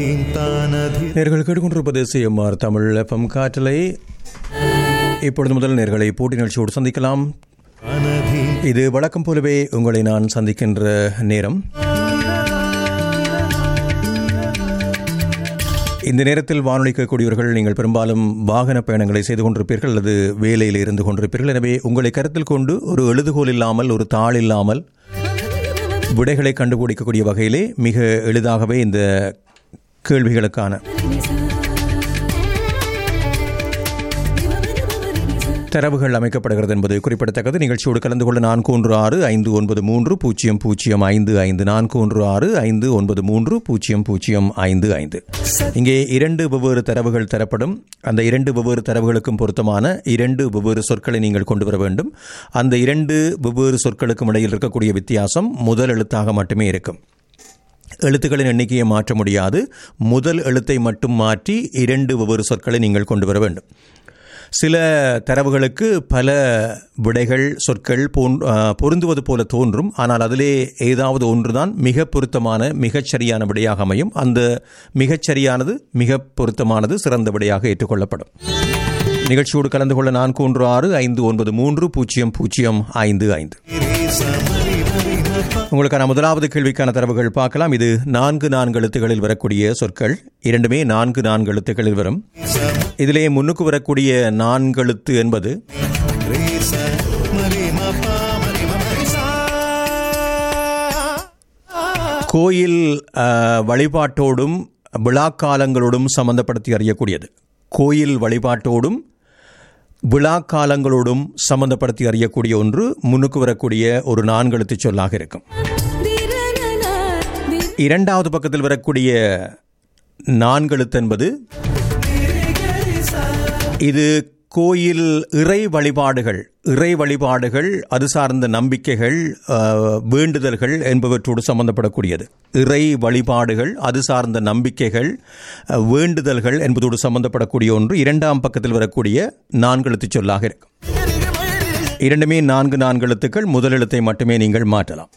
நேர்கள் கேட்டுக்கொண்டிருப்பது CMR Tamil FM காற்றலை இப்பொழுது முதல் நேர்களை போட்டி நிகழ்ச்சியோடு சந்திக்கலாம் இது வழக்கம் போலவே உங்களை நான் சந்திக்கின்ற நேரம் இந்த நேரத்தில் வானொலி கேட்கக்கூடியவர்கள் நீங்கள் பெரும்பாலும் வாகன பயணங்களை செய்து கொண்டிருப்பீர்கள் அல்லது வேலையில் இருந்து கொண்டிருப்பீர்கள் எனவே உங்களை கருத்தில் கொண்டு ஒரு எழுதுகோல் இல்லாமல் ஒரு தாள் இல்லாமல் விடைகளை கண்டுபிடிக்கக்கூடிய வகையிலே மிக எளிதாகவே இந்த கேள்விகளுக்கான தரவுகள் அமைக்கப்படுகிறது என்பது குறிப்பிடத்தக்கது நிகழ்ச்சியோடு கலந்து கொள்ள நான்கு ஒன்று ஆறு ஐந்து ஒன்பது மூன்று பூஜ்ஜியம் பூஜ்ஜியம் ஐந்து ஐந்து நான்கு ஒன்று ஆறு ஐந்து ஒன்பது மூன்று பூஜ்ஜியம் பூஜ்ஜியம் ஐந்து ஐந்து இங்கே இரண்டு வெவ்வேறு தரவுகள் தரப்படும் அந்த இரண்டு வெவ்வேறு தரவுகளுக்கும் பொருத்தமான இரண்டு வெவ்வேறு சொற்களை நீங்கள் கொண்டு வர வேண்டும் அந்த இரண்டு வெவ்வேறு சொற்களுக்கும் இடையில் இருக்கக்கூடிய வித்தியாசம் முதல் எழுத்தாக மட்டுமே இருக்கும் எழுத்துக்களின் எண்ணிக்கையை மாற்ற முடியாது முதல் எழுத்தை மட்டும் மாற்றி இரண்டு ஒவ்வொரு சொற்களை நீங்கள் கொண்டு வர வேண்டும் சில தரவுகளுக்கு பல விடைகள் சொற்கள் போன் பொருந்துவது போல தோன்றும் ஆனால் அதிலே ஏதாவது ஒன்றுதான் மிக பொருத்தமான மிகச்சரியான விடையாக அமையும் அந்த மிகச்சரியானது மிக பொருத்தமானது சிறந்த விடையாக ஏற்றுக்கொள்ளப்படும் நிகழ்ச்சியோடு கலந்து கொள்ள நான்கு ஒன்று ஆறு ஐந்து ஒன்பது மூன்று பூஜ்ஜியம் பூஜ்ஜியம் ஐந்து ஐந்து உங்களுக்கான முதலாவது கேள்விக்கான தரவுகள் பார்க்கலாம் இது நான்கு நான்கு எழுத்துகளில் வரக்கூடிய சொற்கள் இரண்டுமே நான்கு நான்கு எழுத்துக்களில் வரும் இதிலே முன்னுக்கு வரக்கூடிய நான்கு எழுத்து என்பது கோயில் வழிபாட்டோடும் விழாக்காலங்களோடும் சம்பந்தப்படுத்தி அறியக்கூடியது கோயில் வழிபாட்டோடும் விழாக்காலங்களோடும் சம்பந்தப்படுத்தி அறியக்கூடிய ஒன்று முன்னுக்கு வரக்கூடிய ஒரு நான்கெழுத்து சொல்லாக இருக்கும் இரண்டாவது பக்கத்தில் வரக்கூடிய நான்கெழுத்து என்பது இது கோயில் இறை வழிபாடுகள் இறை வழிபாடுகள் அது சார்ந்த நம்பிக்கைகள் வேண்டுதல்கள் என்பவற்றோடு சம்பந்தப்படக்கூடியது இறை வழிபாடுகள் அது சார்ந்த நம்பிக்கைகள் வேண்டுதல்கள் என்பதோடு சம்பந்தப்படக்கூடிய ஒன்று இரண்டாம் பக்கத்தில் வரக்கூடிய நான்கெழுத்து சொல்லாக இருக்கும் இரண்டுமே நான்கு நான்கு எழுத்துக்கள் முதல் எழுத்தை மட்டுமே நீங்கள் மாற்றலாம்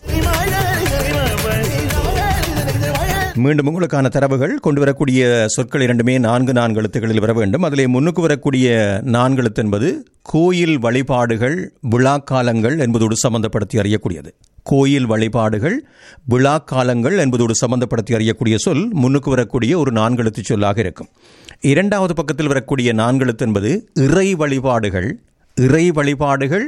மீண்டும் உங்களுக்கான தரவுகள் கொண்டு வரக்கூடிய சொற்கள் இரண்டுமே நான்கு நான்கு எழுத்துக்களில் வர வேண்டும் அதிலே முன்னுக்கு வரக்கூடிய நான்கு எழுத்து என்பது கோயில் வழிபாடுகள் விழாக்காலங்கள் என்பதோடு சம்பந்தப்படுத்தி அறியக்கூடியது கோயில் வழிபாடுகள் விழாக்காலங்கள் என்பதோடு சம்பந்தப்படுத்தி அறியக்கூடிய சொல் முன்னுக்கு வரக்கூடிய ஒரு நான்கெழுத்து சொல்லாக இருக்கும் இரண்டாவது பக்கத்தில் வரக்கூடிய நான்கெழுத்து என்பது இறை வழிபாடுகள் இறை வழிபாடுகள்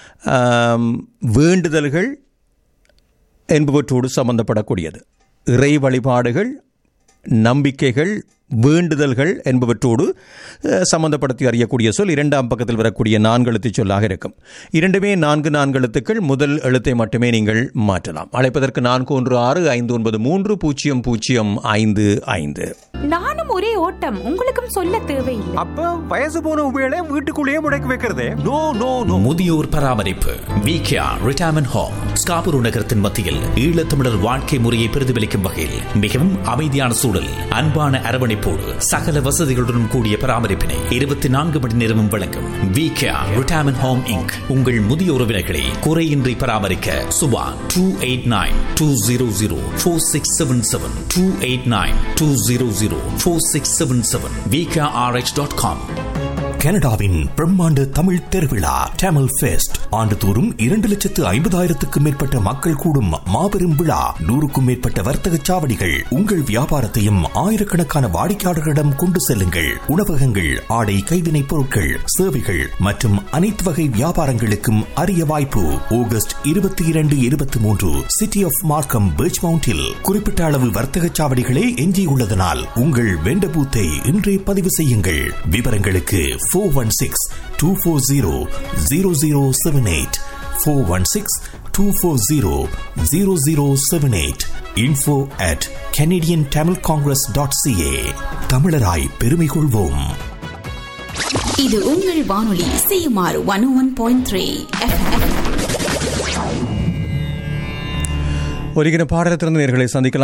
வேண்டுதல்கள் என்பவற்றோடு சம்பந்தப்படக்கூடியது இறை வழிபாடுகள் நம்பிக்கைகள் வேண்டுதல்கள் என்பவற்றோடு சம்பந்தப்படுத்தி அறியக்கூடிய சொல் இரண்டாம் பக்கத்தில் வரக்கூடிய நான்கு எழுத்து சொல்லாக இருக்கும் இரண்டுமே நான்கு நான்கு எழுத்துக்கள் முதல் எழுத்தை மட்டுமே நீங்கள் மாற்றலாம் அழைப்பதற்கு நான்கு ஒன்று ஆறு ஐந்து ஒன்பது மூன்று பூஜ்ஜியம் பூஜ்ஜியம் ஐந்து ஐந்து நானும் ஒரே ஓட்டம் உங்களுக்கும் சொல்ல தேவையில்லை அப்ப வயசு போன உபயோக வீட்டுக்குள்ளேயே முடக்கி வைக்கிறதே நோ நோ நோ முதியோர் பராமரிப்பு விகேஆர் ரிட்டையர்மெண்ட் ஹோம் ஸ்காபுரு நகரத்தின் மத்தியில் ஈழத்தமிழர் வாழ்க்கை முறையை பிரதிபலிக்கும் வகையில் மிகவும் அமைதியான சூழல் அன்பான அரவணைப்போடு சகல வசதிகளுடன் கூடிய பராமரிப்பினை இருபத்தி நான்கு மணி நேரமும் வழங்கும் விகேஆர் ரிட்டையர்மெண்ட் ஹோம் இங்க் உங்கள் முதிய உறவினர்களை குறையின்றி பராமரிக்க Subha two eight nine two zero zero four six seven seven two eight nine two zero zero four six seven seven VKRH dot com கனடாவின் பிரம்மாண்ட தமிழ் திருவிழா டேமல் ஃபெஸ்ட் ஆண்டுதோறும் இரண்டு லட்சத்து ஐம்பதாயிரத்துக்கும் மேற்பட்ட மக்கள் கூடும் மாபெரும் விழா நூறுக்கும் மேற்பட்ட வர்த்தக சாவடிகள் உங்கள் வியாபாரத்தையும் ஆயிரக்கணக்கான வாடிக்கையாளர்களிடம் கொண்டு செல்லுங்கள் உணவகங்கள் ஆடை கைவினைப் பொருட்கள் சேவைகள் மற்றும் அனைத்து வகை வியாபாரங்களுக்கும் அரிய வாய்ப்பு ஆகஸ்ட் இருபத்தி இரண்டு இருபத்தி மூன்று சிட்டி ஆஃப் மார்க்கம் பீச் மவுண்டில் குறிப்பிட்ட அளவு வர்த்தக சாவடிகளே எஞ்சியுள்ளதனால் உங்கள் வெண்ட பூத்தை இன்றே பதிவு செய்யுங்கள் விவரங்களுக்கு four one six two four zero zero zero seven eight four one six two four zero zero zero seven eight info at Canadian Tamil Congress dot CA தமிழராய் பெருமை கொள்வோம் இது உங்கள் வானொலி CMR one one point three ஒருகிற பாடத்திலிருந்து நேர்களை சந்திக்கலாம்